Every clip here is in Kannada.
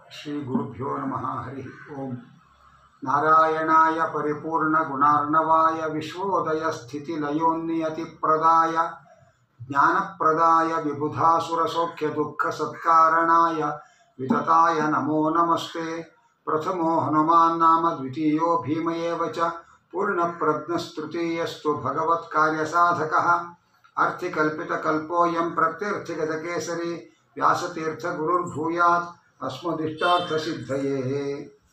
श्रीगुरुभ्यो नमः हरिः ओम् नारायणाय परिपूर्णगुणार्णवाय विश्वोदयस्थितिलयोन्नियतिप्रदाय ज्ञानप्रदाय विबुधासुरसौख्यदुःखसत्कारणाय वितताय नमो नमस्ते प्रथमो हनुमान् नाम द्वितीयो भीम एव च पूर्णप्रज्ञस्तृतीयस्तु भगवत्कार्यसाधकः अर्थिकल्पितकल्पोऽयं प्रत्यर्थिगतकेसरी व्यासतीर्थगुरुर्भूयात् अस्मदिष्टार्थसिद्धये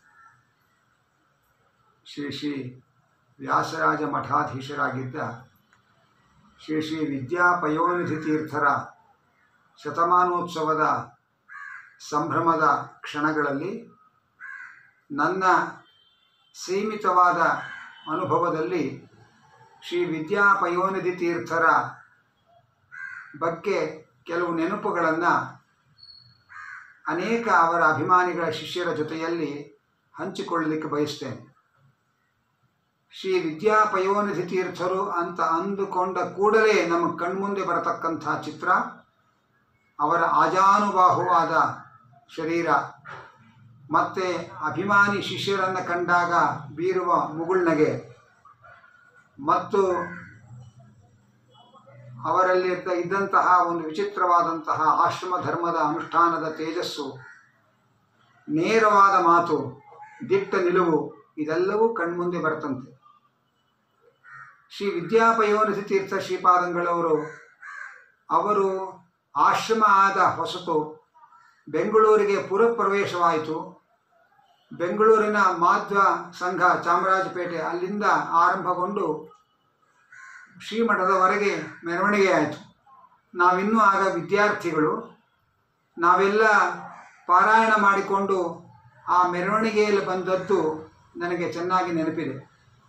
ಶ್ರೀ ಶ್ರೀ ವ್ಯಾಸರಾಜ ಮಠಾಧೀಶರಾಗಿದ್ದ ಶ್ರೀ ಶ್ರೀ ವಿದ್ಯಾಪಯೋನಿಧಿ ತೀರ್ಥರ ಶತಮಾನೋತ್ಸವದ ಸಂಭ್ರಮದ ಕ್ಷಣಗಳಲ್ಲಿ ನನ್ನ ಸೀಮಿತವಾದ ಅನುಭವದಲ್ಲಿ ಶ್ರೀ ವಿದ್ಯಾಪಯೋನಿಧಿ ತೀರ್ಥರ ಬಗ್ಗೆ ಕೆಲವು ನೆನಪುಗಳನ್ನು ಅನೇಕ ಅವರ ಅಭಿಮಾನಿಗಳ ಶಿಷ್ಯರ ಜೊತೆಯಲ್ಲಿ ಹಂಚಿಕೊಳ್ಳಲಿಕ್ಕೆ ಬಯಸ್ತೇನೆ ಶ್ರೀ ವಿದ್ಯಾಪಯೋನಿಧಿ ತೀರ್ಥರು ಅಂತ ಅಂದುಕೊಂಡ ಕೂಡಲೇ ನಮ್ಮ ಕಣ್ಮುಂದೆ ಬರತಕ್ಕಂಥ ಚಿತ್ರ ಅವರ ಆಜಾನುಬಾಹುವಾದ ಶರೀರ ಮತ್ತು ಅಭಿಮಾನಿ ಶಿಷ್ಯರನ್ನು ಕಂಡಾಗ ಬೀರುವ ಮುಗುಳ್ನಗೆ ಮತ್ತು ಅವರಲ್ಲಿ ಇದ್ದಂತಹ ಒಂದು ವಿಚಿತ್ರವಾದಂತಹ ಆಶ್ರಮ ಧರ್ಮದ ಅನುಷ್ಠಾನದ ತೇಜಸ್ಸು ನೇರವಾದ ಮಾತು ದಿಟ್ಟ ನಿಲುವು ಇದೆಲ್ಲವೂ ಕಣ್ಮುಂದೆ ಬರ್ತಂತೆ ಶ್ರೀ ವಿದ್ಯಾಪಯೋನಿಧಿ ತೀರ್ಥ ಶ್ರೀಪಾದಂಗಳವರು ಅವರು ಆಶ್ರಮ ಆದ ಹೊಸತು ಬೆಂಗಳೂರಿಗೆ ಪುರಪ್ರವೇಶವಾಯಿತು ಬೆಂಗಳೂರಿನ ಮಾಧ್ವ ಸಂಘ ಚಾಮರಾಜಪೇಟೆ ಅಲ್ಲಿಂದ ಆರಂಭಗೊಂಡು ಶ್ರೀಮಠದವರೆಗೆ ಮೆರವಣಿಗೆ ಆಯಿತು ನಾವಿನ್ನೂ ಆಗ ವಿದ್ಯಾರ್ಥಿಗಳು ನಾವೆಲ್ಲ ಪಾರಾಯಣ ಮಾಡಿಕೊಂಡು ಆ ಮೆರವಣಿಗೆಯಲ್ಲಿ ಬಂದದ್ದು ನನಗೆ ಚೆನ್ನಾಗಿ ನೆನಪಿದೆ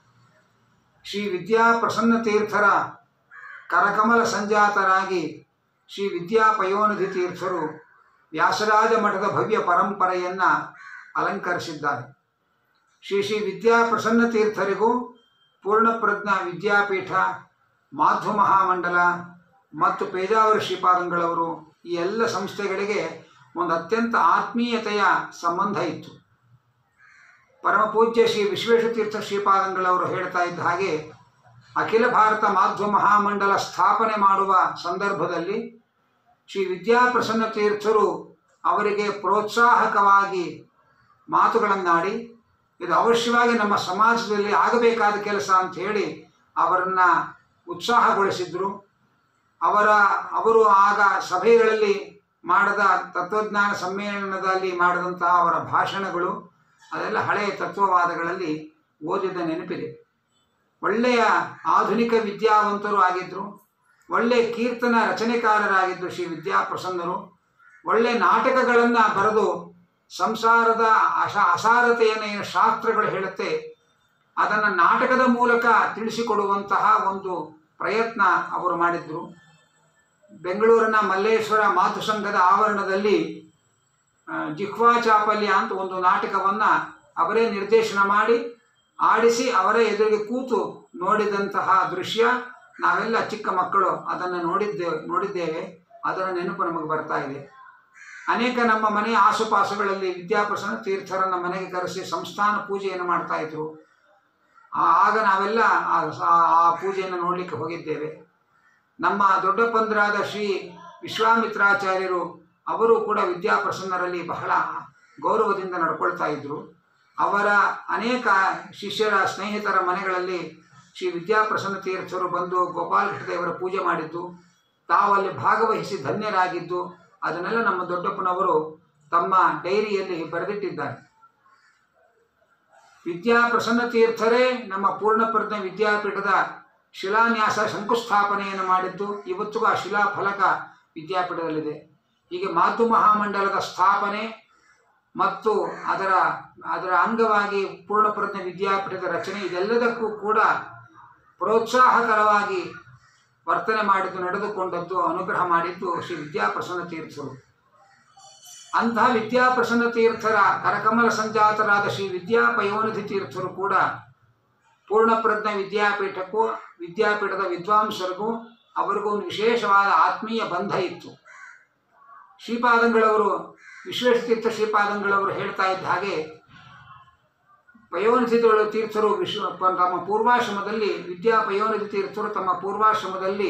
ಶ್ರೀ ವಿದ್ಯಾ ಪ್ರಸನ್ನ ತೀರ್ಥರ ಕರಕಮಲ ಸಂಜಾತರಾಗಿ ಶ್ರೀ ವಿದ್ಯಾ ಪಯೋನಿಧಿ ತೀರ್ಥರು ವ್ಯಾಸರಾಜ ಮಠದ ಭವ್ಯ ಪರಂಪರೆಯನ್ನು ಅಲಂಕರಿಸಿದ್ದಾರೆ ಶ್ರೀ ಶ್ರೀ ವಿದ್ಯಾ ಪ್ರಸನ್ನ ತೀರ್ಥರಿಗೂ ಪೂರ್ಣಪ್ರಜ್ಞ ವಿದ್ಯಾಪೀಠ ಮಾಧ್ವ ಮಹಾಮಂಡಲ ಮತ್ತು ಪೇಜಾವರ ಶ್ರೀಪಾದಂಗಳವರು ಈ ಎಲ್ಲ ಸಂಸ್ಥೆಗಳಿಗೆ ಒಂದು ಅತ್ಯಂತ ಆತ್ಮೀಯತೆಯ ಸಂಬಂಧ ಇತ್ತು ಪರಮ ಪೂಜ್ಯ ಶ್ರೀ ವಿಶ್ವೇಶತೀರ್ಥ ಶ್ರೀಪಾದಂಗಳವರು ಹೇಳ್ತಾ ಇದ್ದ ಹಾಗೆ ಅಖಿಲ ಭಾರತ ಮಾಧ್ವ ಮಹಾಮಂಡಲ ಸ್ಥಾಪನೆ ಮಾಡುವ ಸಂದರ್ಭದಲ್ಲಿ ಶ್ರೀ ವಿದ್ಯಾಪ್ರಸನ್ನ ತೀರ್ಥರು ಅವರಿಗೆ ಪ್ರೋತ್ಸಾಹಕವಾಗಿ ಮಾತುಗಳನ್ನಾಡಿ ಇದು ಅವಶ್ಯವಾಗಿ ನಮ್ಮ ಸಮಾಜದಲ್ಲಿ ಆಗಬೇಕಾದ ಕೆಲಸ ಅಂತ ಹೇಳಿ ಅವರನ್ನು ಉತ್ಸಾಹಗೊಳಿಸಿದ್ರು ಅವರ ಅವರು ಆಗ ಸಭೆಗಳಲ್ಲಿ ಮಾಡದ ತತ್ವಜ್ಞಾನ ಸಮ್ಮೇಳನದಲ್ಲಿ ಮಾಡಿದಂತಹ ಅವರ ಭಾಷಣಗಳು ಅದೆಲ್ಲ ಹಳೆಯ ತತ್ವವಾದಗಳಲ್ಲಿ ಓದಿದ ನೆನಪಿದೆ ಒಳ್ಳೆಯ ಆಧುನಿಕ ವಿದ್ಯಾವಂತರು ಆಗಿದ್ದರು ಒಳ್ಳೆಯ ಕೀರ್ತನ ರಚನೆಕಾರರಾಗಿದ್ದರು ಶ್ರೀ ವಿದ್ಯಾಪ್ರಸನ್ನರು ಒಳ್ಳೆಯ ನಾಟಕಗಳನ್ನು ಬರೆದು ಸಂಸಾರದ ಅಶ ಅಸಾರತೆಯನ್ನು ಏನು ಶಾಸ್ತ್ರಗಳು ಹೇಳುತ್ತೆ ಅದನ್ನು ನಾಟಕದ ಮೂಲಕ ತಿಳಿಸಿಕೊಡುವಂತಹ ಒಂದು ಪ್ರಯತ್ನ ಅವರು ಮಾಡಿದ್ರು ಬೆಂಗಳೂರಿನ ಮಲ್ಲೇಶ್ವರ ಮಾತೃಸಂಘದ ಆವರಣದಲ್ಲಿ ಜಿಹ್ವಾ ಚಾಪಲ್ಯ ಅಂತ ಒಂದು ನಾಟಕವನ್ನು ಅವರೇ ನಿರ್ದೇಶನ ಮಾಡಿ ಆಡಿಸಿ ಅವರೇ ಎದುರಿಗೆ ಕೂತು ನೋಡಿದಂತಹ ದೃಶ್ಯ ನಾವೆಲ್ಲ ಚಿಕ್ಕ ಮಕ್ಕಳು ಅದನ್ನು ನೋಡಿದ್ದೇವೆ ನೋಡಿದ್ದೇವೆ ಅದರ ನೆನಪು ನಮಗೆ ಬರ್ತಾ ಇದೆ ಅನೇಕ ನಮ್ಮ ಮನೆಯ ಆಸುಪಾಸುಗಳಲ್ಲಿ ವಿದ್ಯಾಪ್ರಸನ್ನ ತೀರ್ಥರನ್ನ ಮನೆಗೆ ಕರೆಸಿ ಸಂಸ್ಥಾನ ಪೂಜೆಯನ್ನು ಮಾಡ್ತಾ ಇದ್ರು ಆಗ ನಾವೆಲ್ಲ ಆ ಪೂಜೆಯನ್ನು ನೋಡಲಿಕ್ಕೆ ಹೋಗಿದ್ದೇವೆ ನಮ್ಮ ದೊಡ್ಡಪ್ಪಂದರಾದ ಶ್ರೀ ವಿಶ್ವಾಮಿತ್ರಾಚಾರ್ಯರು ಅವರು ಕೂಡ ವಿದ್ಯಾಪ್ರಸನ್ನರಲ್ಲಿ ಬಹಳ ಗೌರವದಿಂದ ನಡ್ಕೊಳ್ತಾ ಇದ್ದರು ಅವರ ಅನೇಕ ಶಿಷ್ಯರ ಸ್ನೇಹಿತರ ಮನೆಗಳಲ್ಲಿ ಶ್ರೀ ವಿದ್ಯಾಪ್ರಸನ್ನ ತೀರ್ಥರು ಬಂದು ಗೋಪಾಲಕೃಷ್ಣ ದೇವರ ಪೂಜೆ ಮಾಡಿದ್ದು ತಾವಲ್ಲಿ ಭಾಗವಹಿಸಿ ಧನ್ಯರಾಗಿದ್ದು ಅದನ್ನೆಲ್ಲ ನಮ್ಮ ದೊಡ್ಡಪ್ಪನವರು ತಮ್ಮ ಡೈರಿಯಲ್ಲಿ ಬರೆದಿಟ್ಟಿದ್ದಾರೆ ವಿದ್ಯಾಪ್ರಸನ್ನ ತೀರ್ಥರೇ ನಮ್ಮ ಪೂರ್ಣಪ್ರಜ್ಞ ವಿದ್ಯಾಪೀಠದ ಶಿಲಾನ್ಯಾಸ ಶಂಕುಸ್ಥಾಪನೆಯನ್ನು ಮಾಡಿದ್ದು ಇವತ್ತಿಗೂ ಆ ಶಿಲಾಫಲಕ ವಿದ್ಯಾಪೀಠದಲ್ಲಿದೆ ಹೀಗೆ ಮಾತು ಮಹಾಮಂಡಲದ ಸ್ಥಾಪನೆ ಮತ್ತು ಅದರ ಅದರ ಅಂಗವಾಗಿ ಪೂರ್ಣಪ್ರಜ್ಞ ವಿದ್ಯಾಪೀಠದ ರಚನೆ ಇದೆಲ್ಲದಕ್ಕೂ ಕೂಡ ಪ್ರೋತ್ಸಾಹಕರವಾಗಿ ವರ್ತನೆ ಮಾಡಿದ್ದು ನಡೆದುಕೊಂಡದ್ದು ಅನುಗ್ರಹ ಮಾಡಿದ್ದು ಶ್ರೀ ವಿದ್ಯಾಪ್ರಸನ್ನ ತೀರ್ಥರು ಅಂತಹ ವಿದ್ಯಾಪ್ರಸನ್ನ ತೀರ್ಥರ ಕರಕಮಲ ಸಂಜಾತರಾದ ಶ್ರೀ ವಿದ್ಯಾಪಯೋನಿಧಿ ತೀರ್ಥರು ಕೂಡ ಪೂರ್ಣಪ್ರಜ್ಞ ವಿದ್ಯಾಪೀಠಕ್ಕೂ ವಿದ್ಯಾಪೀಠದ ವಿದ್ವಾಂಸರಿಗೂ ಅವರಿಗೂ ಒಂದು ವಿಶೇಷವಾದ ಆತ್ಮೀಯ ಬಂಧ ಇತ್ತು ಶ್ರೀಪಾದಂಗಳವರು ವಿಶ್ವೇಶತೀರ್ಥ ಶ್ರೀಪಾದಂಗಳವರು ಹೇಳ್ತಾ ಇದ್ದ ಹಾಗೆ ಪಯೋನಿಧಿಗಳು ತೀರ್ಥರು ವಿಶ್ವ ಪ- ತಮ್ಮ ಪೂರ್ವಾಶ್ರಮದಲ್ಲಿ ವಿದ್ಯಾ ಪಯೋನಿಧಿ ತೀರ್ಥರು ತಮ್ಮ ಪೂರ್ವಾಶ್ರಮದಲ್ಲಿ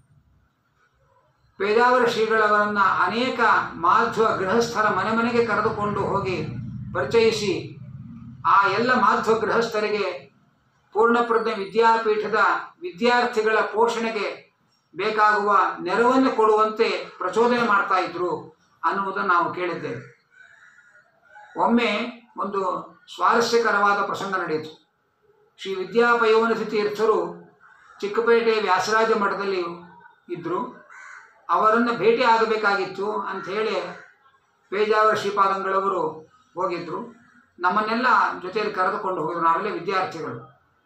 ಪೇಜಾವರ ಶ್ರೀಗಳವರನ್ನ ಅನೇಕ ಮಾಧ್ವ ಗೃಹಸ್ಥರ ಮನೆ ಮನೆಗೆ ಕರೆದುಕೊಂಡು ಹೋಗಿ ಪರಿಚಯಿಸಿ ಆ ಎಲ್ಲ ಮಾಧ್ವ ಗೃಹಸ್ಥರಿಗೆ ಪೂರ್ಣಪ್ರಜ್ಞೆ ವಿದ್ಯಾಪೀಠದ ವಿದ್ಯಾರ್ಥಿಗಳ ಪೋಷಣೆಗೆ ಬೇಕಾಗುವ ನೆರವನ್ನು ಕೊಡುವಂತೆ ಪ್ರಚೋದನೆ ಮಾಡ್ತಾ ಇದ್ರು ಅನ್ನುವುದನ್ನು ನಾವು ಕೇಳಿದ್ದೇವೆ ಒಮ್ಮೆ ಒಂದು ಸ್ವಾರಸ್ಯಕರವಾದ ಪ್ರಸಂಗ ನಡೆಯಿತು ಶ್ರೀ ವಿದ್ಯಾಪಯೋನಿಧಿ ತೀರ್ಥರು ಚಿಕ್ಕಪೇಟೆ ವ್ಯಾಸರಾಜ ಮಠದಲ್ಲಿ ಇದ್ದರು ಅವರನ್ನು ಭೇಟಿ ಆಗಬೇಕಾಗಿತ್ತು ಅಂಥೇಳಿ ಪೇಜಾವರ ಶ್ರೀಪಾದಂಗಳವರು ಹೋಗಿದ್ದರು ನಮ್ಮನ್ನೆಲ್ಲ ಜೊತೆಯಲ್ಲಿ ಕರೆದುಕೊಂಡು ಹೋಗಿದ್ರು ನಾವೆಲ್ಲ ವಿದ್ಯಾರ್ಥಿಗಳು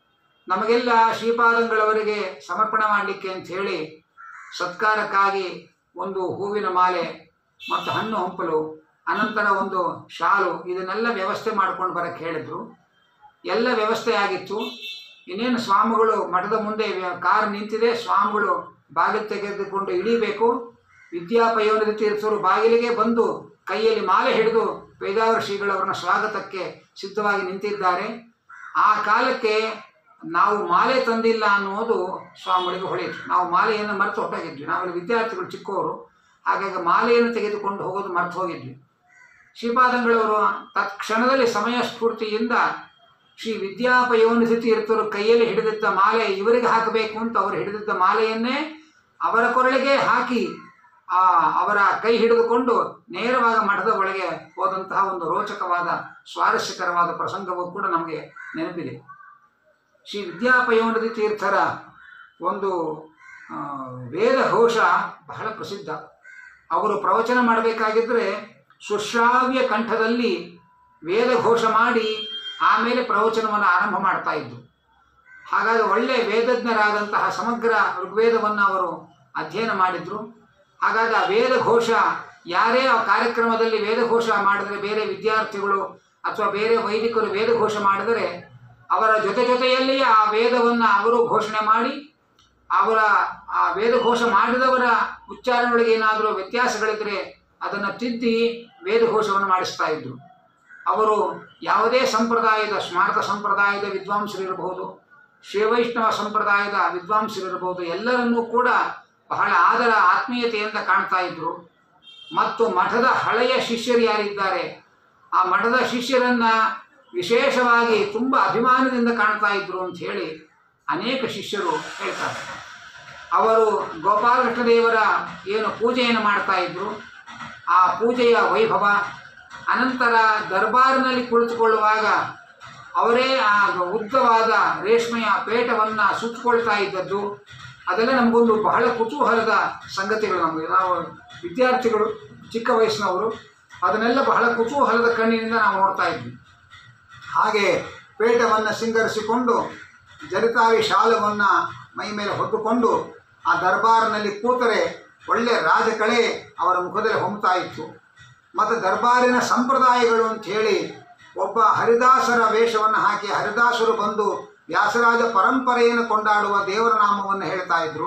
ನಮಗೆಲ್ಲ ಶ್ರೀಪಾದಂಗಳವರಿಗೆ ಸಮರ್ಪಣೆ ಮಾಡಲಿಕ್ಕೆ ಅಂತ ಹೇಳಿ ಸತ್ಕಾರಕ್ಕಾಗಿ ಒಂದು ಹೂವಿನ ಮಾಲೆ ಮತ್ತು ಹಣ್ಣು ಹಂಪಲು ಅನಂತರ ಒಂದು ಶಾಲು ಇದನ್ನೆಲ್ಲ ವ್ಯವಸ್ಥೆ ಮಾಡ್ಕೊಂಡು ಬರಕ್ಕೆ ಹೇಳಿದ್ರು ಎಲ್ಲ ವ್ಯವಸ್ಥೆ ಆಗಿತ್ತು ಇನ್ನೇನು ಸ್ವಾಮಿಗಳು ಮಠದ ಮುಂದೆ ವ್ಯ- ಕಾರ್ ನಿಂತಿದೆ ಸ್ವಾಮಿಗಳು ಬಾಗಿಲು ತೆಗೆದುಕೊಂಡು ಇಳಿಬೇಕು ವಿದ್ಯಾಪಯೋನಿಧಿ ತೀರ್ಥರು ಬಾಗಿಲಿಗೆ ಬಂದು ಕೈಯಲ್ಲಿ ಮಾಲೆ ಹಿಡಿದು ಪೇಜಾವರ ಶ್ರೀಗಳವರನ್ನ ಸ್ವಾಗತಕ್ಕೆ ಸಿದ್ಧವಾಗಿ ನಿಂತಿದ್ದಾರೆ ಆ ಕಾಲಕ್ಕೆ ನಾವು ಮಾಲೆ ತಂದಿಲ್ಲ ಅನ್ನೋದು ಸ್ವಾಮಿಗಳಿಗೆ ಹೊಳೆಯಿತು ನಾವು ಮಾಲೆಯನ್ನು ಮರೆತು ಹೊರಟಾಗಿದ್ವಿ ನಾವೆಲ್ಲ ವಿದ್ಯಾರ್ಥಿಗಳು ಚಿಕ್ಕವರು ಹಾಗಾಗಿ ಮಾಲೆಯನ್ನು ತೆಗೆದುಕೊಂಡು ಹೋಗೋದು ಮರೆತು ಹೋಗಿದ್ವಿ ಶ್ರೀಪಾದಂಗಳವರು ತತ್ಕ್ಷಣದಲ್ಲಿ ಸಮಯ ಸ್ಫೂರ್ತಿಯಿಂದ ಶ್ರೀ ವಿದ್ಯಾಪಯೋನಿಧಿ ತೀರ್ಥರು ಕೈಯಲ್ಲಿ ಹಿಡಿದಿದ್ದ ಮಾಲೆ ಇವರಿಗೆ ಹಾಕಬೇಕು ಅಂತ ಅವರು ಹಿಡಿದಿದ್ದ ಮಾಲೆಯನ್ನೇ ಅವರ ಕೊರಳಿಗೆ ಹಾಕಿ ಆ ಅವರ ಕೈ ಹಿಡಿದುಕೊಂಡು ನೇರವಾಗಿ ಮಠದ ಒಳಗೆ ಹೋದಂತಹ ಒಂದು ರೋಚಕವಾದ ಸ್ವಾರಸ್ಯಕರವಾದ ಪ್ರಸಂಗವೂ ಕೂಡ ನಮಗೆ ನೆನಪಿದೆ ಶ್ರೀ ವಿದ್ಯಾಪಯೋನಿಧಿ ತೀರ್ಥರ ಒಂದು ಆ, ವೇದಘೋಷ ಬಹಳ ಪ್ರಸಿದ್ಧ ಅವರು ಪ್ರವಚನ ಮಾಡಬೇಕಾಗಿದ್ದರೆ ಸುಶ್ರಾವ್ಯ ಕಂಠದಲ್ಲಿ ವೇದಘೋಷ ಮಾಡಿ ಆಮೇಲೆ ಪ್ರವಚನವನ್ನು ಆರಂಭ ಮಾಡ್ತಾ ಇದ್ರು ಹಾಗಾಗಿ ಒಳ್ಳೆ ವೇದಜ್ಞರಾದಂತಹ ಸಮಗ್ರ ಋಗ್ವೇದವನ್ನು ಅವರು ಅಧ್ಯಯನ ಮಾಡಿದ್ರು ಹಾಗಾಗಿ ಆ ವೇದಘೋಷ ಯಾರೇ ಆ ಕಾರ್ಯಕ್ರಮದಲ್ಲಿ ವೇದಘೋಷ ಮಾಡಿದರೆ ಬೇರೆ ವಿದ್ಯಾರ್ಥಿಗಳು ಅಥವಾ ಬೇರೆ ವೈದಿಕರು ವೇದಘೋಷ ಮಾಡಿದರೆ ಅವರ ಜೊತೆ ಜೊತೆಯಲ್ಲಿಯೇ ಆ ವೇದವನ್ನು ಅವರು ಘೋಷಣೆ ಮಾಡಿ ಅವರ ಆ ವೇದಘೋಷ ಮಾಡಿದವರ ಉಚ್ಚಾರಣೆಗಳಿಗೆ ಏನಾದರೂ ವ್ಯತ್ಯಾಸಗಳಿದ್ದರೆ ಅದನ್ನು ತಿದ್ದಿ ವೇದಘೋಷವನ್ನು ಮಾಡಿಸ್ತಾ ಇದ್ರು ಅವರು ಯಾವುದೇ ಸಂಪ್ರದಾಯದ ಸ್ಮಾರಕ ಸಂಪ್ರದಾಯದ ವಿದ್ವಾಂಸರಿರಬಹುದು ಶ್ರೀವೈಷ್ಣವ ಸಂಪ್ರದಾಯದ ವಿದ್ವಾಂಸರಿರಬಹುದು ಎಲ್ಲರನ್ನೂ ಕೂಡ ಬಹಳ ಆದರ ಆತ್ಮೀಯತೆಯಿಂದ ಕಾಣ್ತಾ ಇದ್ರು ಮತ್ತು ಮಠದ ಹಳೆಯ ಶಿಷ್ಯರು ಯಾರಿದ್ದಾರೆ ಆ ಮಠದ ಶಿಷ್ಯರನ್ನ ವಿಶೇಷವಾಗಿ ತುಂಬ ಅಭಿಮಾನದಿಂದ ಕಾಣ್ತಾ ಇದ್ರು ಅಂತ ಹೇಳಿ ಅನೇಕ ಶಿಷ್ಯರು ಹೇಳ್ತಾರೆ ಅವರು ಗೋಪಾಲಕೃಷ್ಣ ದೇವರ ಏನು ಪೂಜೆಯನ್ನು ಮಾಡ್ತಾ ಇದ್ರು ಆ ಪೂಜೆಯ ವೈಭವ ಅನಂತರ ದರ್ಬಾರಿನಲ್ಲಿ ಕುಳಿತುಕೊಳ್ಳುವಾಗ ಅವರೇ ಆ ಉದ್ದವಾದ ರೇಷ್ಮೆಯ ಪೇಟವನ್ನು ಸುತ್ತಕೊಳ್ತಾ ಇದ್ದದ್ದು ಅದೆಲ್ಲ ನಮಗೊಂದು ಬಹಳ ಕುತೂಹಲದ ಸಂಗತಿಗಳು ನಮಗೆ ನಾವು ವಿದ್ಯಾರ್ಥಿಗಳು ಚಿಕ್ಕ ವಯಸ್ಸಿನವರು ಅದನ್ನೆಲ್ಲ ಬಹಳ ಕುತೂಹಲದ ಕಣ್ಣಿನಿಂದ ನಾವು ನೋಡ್ತಾ ಇದ್ವಿ ಹಾಗೆ ಪೇಟವನ್ನು ಸಿಂಗರಿಸಿಕೊಂಡು ಜರಿತಾವಿ ಶಾಲವನ್ನು ಮೈ ಮೇಲೆ ಹೊತ್ತುಕೊಂಡು ಆ ದರ್ಬಾರಿನಲ್ಲಿ ಕೂತರೆ ಒಳ್ಳೆ ರಾಜಕಳೆ ಅವರ ಮುಖದಲ್ಲಿ ಹೊಮ್ತಾ ಇತ್ತು ಮತ್ತು ದರ್ಬಾರಿನ ಸಂಪ್ರದಾಯಗಳು ಅಂತ ಹೇಳಿ ಒಬ್ಬ ಹರಿದಾಸರ ವೇಷವನ್ನು ಹಾಕಿ ಹರಿದಾಸರು ಬಂದು ವ್ಯಾಸರಾಜ ಪರಂಪರೆಯನ್ನು ಕೊಂಡಾಡುವ ದೇವರ ನಾಮವನ್ನು ಹೇಳ್ತಾ ಇದ್ರು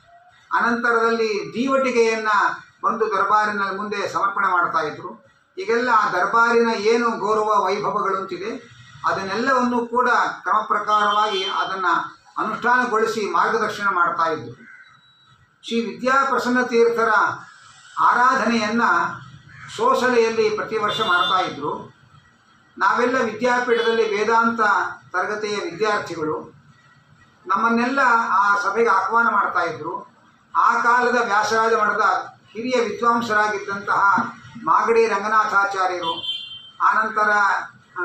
ಅನಂತರದಲ್ಲಿ ದೀವಟಿಗೆಯನ್ನು ಬಂದು ದರ್ಬಾರಿನ ಮುಂದೆ ಸಮರ್ಪಣೆ ಮಾಡ್ತಾ ಇದ್ರು ಈಗೆಲ್ಲ ಆ ದರ್ಬಾರಿನ ಏನು ಗೌರವ ವೈಭವಗಳು ಅಂತಿದೆ ಅದನ್ನೆಲ್ಲವನ್ನು ಕೂಡ ಕ್ರಮ ಪ್ರಕಾರವಾಗಿ ಅದನ್ನು ಅನುಷ್ಠಾನಗೊಳಿಸಿ ಮಾರ್ಗದರ್ಶನ ಮಾಡ್ತಾ ಇದ್ರು ಶ್ರೀ ವಿದ್ಯಾಪ್ರಸನ್ನ ತೀರ್ಥರ ಆರಾಧನೆಯನ್ನು ಸೋಸಲೆಯಲ್ಲಿ ಪ್ರತಿ ವರ್ಷ ಮಾಡ್ತಾ ಇದ್ರು ನಾವೆಲ್ಲ ವಿದ್ಯಾಪೀಠದಲ್ಲಿ ವೇದಾಂತ ತರಗತಿಯ ವಿದ್ಯಾರ್ಥಿಗಳು ನಮ್ಮನ್ನೆಲ್ಲ ಆ ಸಭೆಗೆ ಆಹ್ವಾನ ಮಾಡ್ತಾ ಇದ್ರು ಆ ಕಾಲದ ವ್ಯಾಸರಾಜ ಮಠದ ಹಿರಿಯ ವಿದ್ವಾಂಸರಾಗಿದ್ದಂತಹ ಮಾಗಡಿ ರಂಗನಾಥಾಚಾರ್ಯರು ಆನಂತರ ಆ,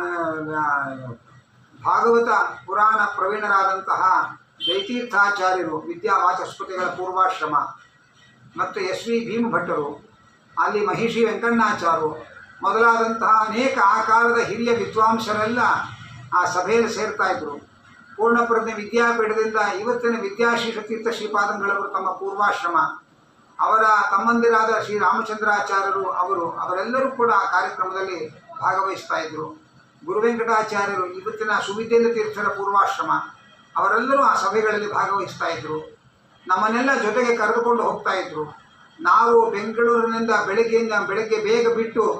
ಭಾಗವತ ಪುರಾಣ ಪ್ರವೀಣರಾದಂತಹ ಜಯತೀರ್ಥಾಚಾರ್ಯರು ವಿದ್ಯಾ ವಾಚಸ್ಪತಿಗಳ ಪೂರ್ವಾಶ್ರಮ ಮತ್ತು ಎಸ್ ವಿ ಭೀಮಭಟ್ಟರು ಅಲ್ಲಿ ಮಹಿಷಿ ವೆಂಕಣ್ಣಾಚಾರು ಮೊದಲಾದಂತಹ ಅನೇಕ ಆ ಕಾಲದ ಹಿರಿಯ ವಿದ್ವಾಂಸರೆಲ್ಲ ಆ ಸಭೆಯಲ್ಲಿ ಸೇರ್ತಾ ಇದ್ರು ಪೂರ್ಣಪ್ರಜ್ಞೆ ವಿದ್ಯಾಪೀಠದಿಂದ ಇವತ್ತಿನ ವಿದ್ಯಾಶೀಷ ತೀರ್ಥ ಶ್ರೀಪಾದಂಗಳವರು ತಮ್ಮ ಪೂರ್ವಾಶ್ರಮ ಅವರ ತಮ್ಮಂದಿರಾದ ಶ್ರೀ ರಾಮಚಂದ್ರಾಚಾರ್ಯರು ಅವರು ಅವರೆಲ್ಲರೂ ಕೂಡ ಆ ಕಾರ್ಯಕ್ರಮದಲ್ಲಿ ಭಾಗವಹಿಸ್ತಾ ಇದ್ರು ಗುರುವೆಂಕಟಾಚಾರ್ಯರು ಇವತ್ತಿನ ಸುವಿದ್ಯೇಂದ್ರ ತೀರ್ಥರ ಪೂರ್ವಾಶ್ರಮ ಅವರೆಲ್ಲರೂ ಆ ಸಭೆಗಳಲ್ಲಿ ಭಾಗವಹಿಸ್ತಾ ಇದ್ರು ನಮ್ಮನ್ನೆಲ್ಲ ಜೊತೆಗೆ ಕರೆದುಕೊಂಡು ಹೋಗ್ತಾ ಇದ್ರು ನಾವು ಬೆಂಗಳೂರಿನಿಂದ ಬೆಳಗ್ಗೆಯಿಂದ ಬೆಳಗ್ಗೆ ಬೇಗ ಬಿಟ್ಟು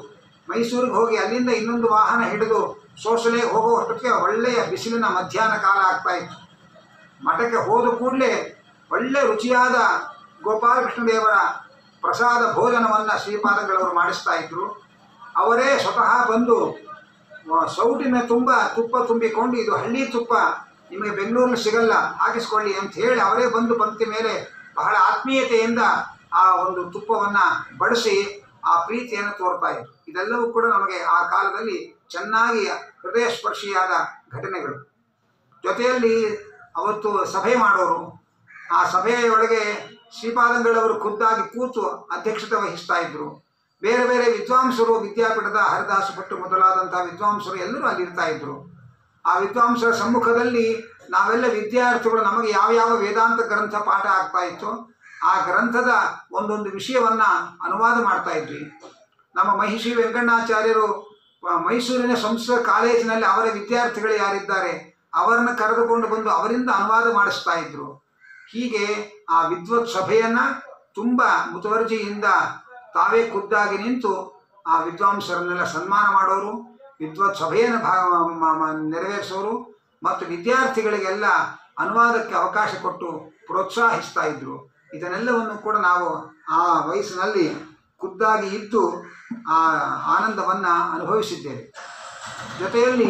ಮೈಸೂರಿಗೆ ಹೋಗಿ ಅಲ್ಲಿಂದ ಇನ್ನೊಂದು ವಾಹನ ಹಿಡಿದು ಸೋಸಲೆ ಹೋಗೋ ಹೊತ್ತಿಗೆ ಒಳ್ಳೆಯ ಬಿಸಿಲಿನ ಮಧ್ಯಾಹ್ನ ಕಾಲ ಆಗ್ತಾ ಇತ್ತು ಮಠಕ್ಕೆ ಹೋದ ಕೂಡಲೇ ಒಳ್ಳೆ ರುಚಿಯಾದ ಗೋಪಾಲಕೃಷ್ಣ ದೇವರ ಪ್ರಸಾದ ಭೋಜನವನ್ನು ಶ್ರೀಪಾದಗಳವರು ಮಾಡಿಸ್ತಾ ಇದ್ರು ಅವರೇ ಸ್ವತಃ ಬಂದು ಆ, ಸೌಟಿನ ತುಂಬ ತುಪ್ಪ ತುಂಬಿಕೊಂಡು ಇದು ಹಳ್ಳಿ ತುಪ್ಪ ನಿಮಗೆ ಬೆಂಗಳೂರಲ್ಲಿ ಸಿಗಲ್ಲ ಹಾಕಿಸ್ಕೊಳ್ಳಿ ಅಂತ ಹೇಳಿ ಅವರೇ ಬಂದು ಪಂಕ್ತಿ ಮೇಲೆ ಬಹಳ ಆತ್ಮೀಯತೆಯಿಂದ ಆ ಒಂದು ತುಪ್ಪವನ್ನು ಬಡಿಸಿ ಆ ಪ್ರೀತಿಯನ್ನು ತೋರ್ತಾ ಇದ್ರು ಇದೆಲ್ಲವೂ ಕೂಡ ನಮಗೆ ಆ ಕಾಲದಲ್ಲಿ ಚೆನ್ನಾಗಿ ಹೃದಯ ಸ್ಪರ್ಶಿಯಾದ ಘಟನೆಗಳು ಜೊತೆಯಲ್ಲಿ ಅವತ್ತು ಸಭೆ ಮಾಡೋರು ಆ ಸಭೆಯೊಳಗೆ ಶ್ರೀಪಾದಂಗಳವರು ಖುದ್ದಾಗಿ ಕೂತು ಅಧ್ಯಕ್ಷತೆ ವಹಿಸ್ತಾ ಇದ್ರು ಬೇರೆ ಬೇರೆ ವಿದ್ವಾಂಸರು ವಿದ್ಯಾಪೀಠದ ಹರಿದಾಸ ಭಟ್ಟು ಮೊದಲಾದಂತಹ ವಿದ್ವಾಂಸರು ಎಲ್ಲರೂ ಅಲ್ಲಿ ಇರ್ತಾ ಇದ್ರು ಆ ವಿದ್ವಾಂಸರ ಸಮ್ಮುಖದಲ್ಲಿ ನಾವೆಲ್ಲ ವಿದ್ಯಾರ್ಥಿಗಳು ನಮಗೆ ಯಾವ ಯಾವ ವೇದಾಂತ ಗ್ರಂಥ ಪಾಠ ಆಗ್ತಾ ಇತ್ತು ಆ ಗ್ರಂಥದ ಒಂದೊಂದು ವಿಷಯವನ್ನ ಅನುವಾದ ಮಾಡ್ತಾ ಇದ್ವಿ ನಮ್ಮ ಮಹಿಷಿ ವೆಂಕಣ್ಣಾಚಾರ್ಯರು ಆ, ಮೈಸೂರಿನ ಸಂಸ್ಕೃತ ಕಾಲೇಜಿನಲ್ಲಿ ಅವರ ವಿದ್ಯಾರ್ಥಿಗಳು ಯಾರಿದ್ದಾರೆ ಅವರನ್ನು ಕರೆದುಕೊಂಡು ಬಂದು ಅವರಿಂದ ಅನುವಾದ ಮಾಡಿಸ್ತಾ ಇದ್ರು ಹೀಗೆ ಆ ವಿದ್ವತ್ ಸಭೆಯನ್ನ ತುಂಬ ಮುತುವರ್ಜಿಯಿಂದ ತಾವೇ ಖುದ್ದಾಗಿ ನಿಂತು ಆ ವಿದ್ವಾಂಸರನ್ನೆಲ್ಲ ಸನ್ಮಾನ ಮಾಡೋರು ವಿದ್ವತ್ ಸಭೆಯನ್ನು ಭಾ ಮ- ಮ- ನೆರವೇರಿಸೋರು ಮತ್ತು ವಿದ್ಯಾರ್ಥಿಗಳಿಗೆಲ್ಲ ಅನುವಾದಕ್ಕೆ ಅವಕಾಶ ಕೊಟ್ಟು ಪ್ರೋತ್ಸಾಹಿಸ್ತಾ ಇದ್ರು ಇದನ್ನೆಲ್ಲವನ್ನು ಕೂಡ ನಾವು ಆ ವಯಸ್ಸಿನಲ್ಲಿ ಖುದ್ದಾಗಿ ಇದ್ದು ಆ ಆನಂದವನ್ನು ಅನುಭವಿಸಿದ್ದೇವೆ ಜೊತೆಯಲ್ಲಿ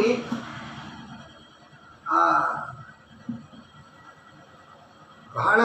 ಆ, ಬಹಳ